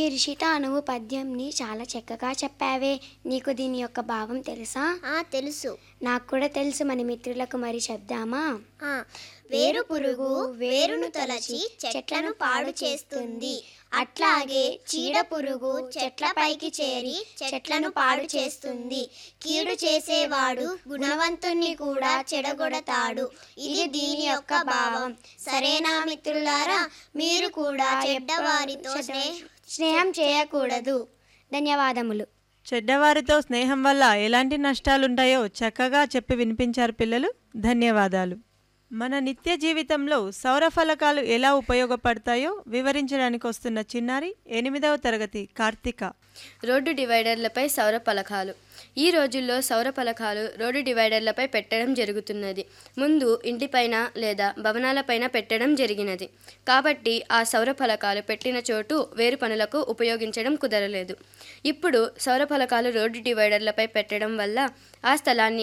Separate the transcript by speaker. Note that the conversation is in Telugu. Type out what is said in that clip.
Speaker 1: శిర్షిత అనువు పద్యంని చాలా చక్కగా చెప్పావే నీకు దీని యొక్క భావం తెలుసా
Speaker 2: ఆ తెలుసు
Speaker 1: నాకు కూడా తెలుసు మన మిత్రులకు మరి చెప్దామా
Speaker 2: ఆ వేరు పురుగు వేరును తొలచి చెట్లను పాడు చేస్తుంది అట్లాగే చీడ పురుగు చెట్లపైకి చేరి చెట్లను పాడు చేస్తుంది కీడు చేసేవాడు గుణవంతుణ్ణి కూడా చెడగొడతాడు ఇది దీని యొక్క భావం సరేనా మిత్రులారా మీరు కూడా చెడ్డవారితో స్నేహ
Speaker 1: స్నేహం చేయకూడదు ధన్యవాదములు
Speaker 3: చెడ్డవారితో స్నేహం వల్ల ఎలాంటి నష్టాలుంటాయో చక్కగా చెప్పి వినిపించారు పిల్లలు ధన్యవాదాలు మన నిత్య జీవితంలో సౌర ఫలకాలు ఎలా ఉపయోగపడతాయో వివరించడానికి వస్తున్న చిన్నారి ఎనిమిదవ తరగతి కార్తిక
Speaker 4: రోడ్డు డివైడర్లపై సౌర పలకాలు ఈ రోజుల్లో సౌర పలకాలు రోడ్డు డివైడర్లపై పెట్టడం జరుగుతున్నది ముందు ఇంటిపైన లేదా భవనాలపైన పెట్టడం జరిగినది కాబట్టి ఆ సౌర ఫలకాలు పెట్టిన చోటు వేరు పనులకు ఉపయోగించడం కుదరలేదు ఇప్పుడు సౌర ఫలకాలు రోడ్డు డివైడర్లపై పెట్టడం వల్ల ఆ స్థలాన్ని